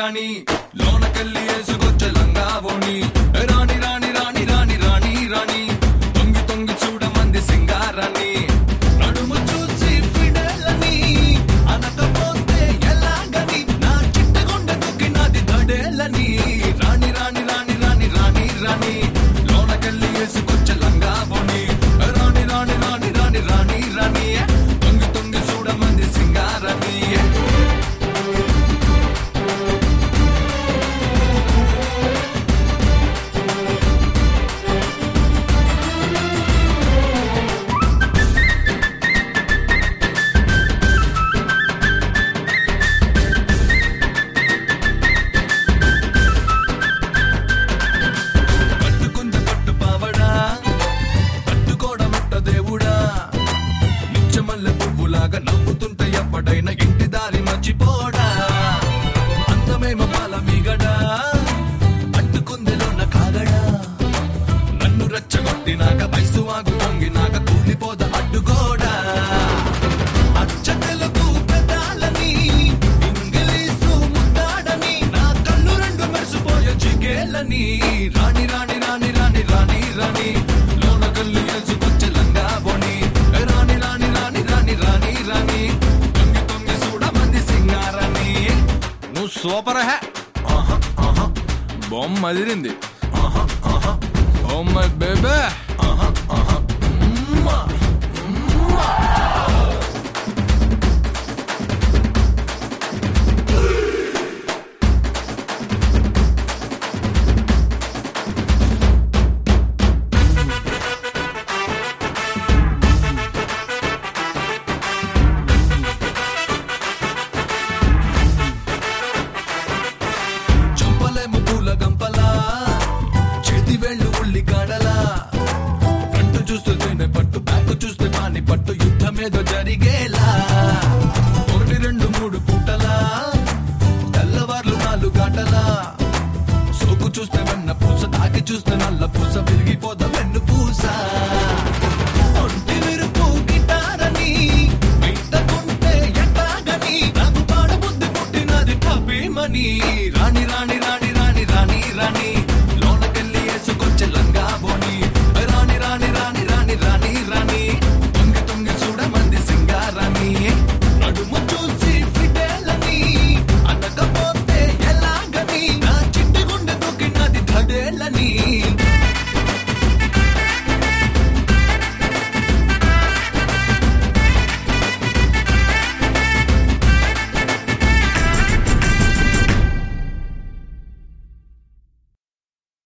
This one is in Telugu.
రాణి లోనకెళ్ళి వేసుకొచ్చే లంగా ఓణి రాణి రాణి రాణి రాణి రాణి రాణి తొంగి తొంగి చూడమంది సింగారాన్ని నడుము చూసి ఫిడేలని అనకపోతే ఎలాగని నా చిట్టగుండె తొక్కినది దడేలని రాణి రాణి రాణి రాణి రాణి రాణి లోనకెళ్ళి వేసుకొచ్చే లంగా ఓణి రాణి రాణి రాణి రాణి రాణి రాణి తొంగి తొంగి చూడమంది సింగారాన్ని పట్టుకుంది పట్టు పావడా పట్టుకోవడమట్ట దేవుడా నిత్యమల్లె పువ్వులాగా నవ్వుతుంటే ఎప్పడైనా ఇంటి దారి మర్చిపోడా అందమేమ పాల మీగడా పట్టుకుందిలోన కాగడా నన్ను రెచ్చగొట్టినాక వయసు వాగు పొంగినాక కూలిపోద అడ్డుకోడా అచ్చ తెలుగు పెదాలని ఇంగ్లీషు ముద్దాడని నా కళ్ళు రెండు మెరిసిపోయే జిగేలని రాణి రాణి రాణి రాణి రాణి రాణి లోన కళ్ళు వేసుకొచ్చే లంగా బోని రాణి రాణి రాణి రాణి రాణి రాణి తొంగి తొంగి చూడమంది సింగారాన్ని నువ్వు సూపర్ హే ఆహా ఆహా బొమ్మ అదిరింది ఆహా ఆహా ఓ మై బేబే ఆహా ఆహా మ్మా, మ్మా. చంపలేము పూల గంపలా చేతి వేళ్ళు ఉల్లి కాడలా ఫ్రంట్ చూస్తే తేనె పట్టు బ్యాక్ చూస్తే పాని పట్టు యుద్ధమేదో జరిగేలా ఒకటి రెండు మూడు పూటలా తెల్లవార్లు నాలుగు గంటలా సోకు చూస్తే వెన్న పూస తాకి చూస్తే నల్ల పూస విరిగిపోద వెన్ను పూస ఒంటి విరుపు గిటారని వింటకుంటే ఎట్టాగని నాకు పాడబుద్ధి పుట్టినది కపీమని రాణి రాణి రాణి రాణి రాణి రాణి లోనకెళ్ళి వేసుకొచ్చే లంగా బోని రాణి రాణి రాణి రాణి రాణి రాణి తొంగి తొంగి చూడమంది సింగారాన్ని నడుము చూసి ఫిడేలని అనకపోతే ఎలాగని నా చిట్టి గుండె దూకినది ధడేలని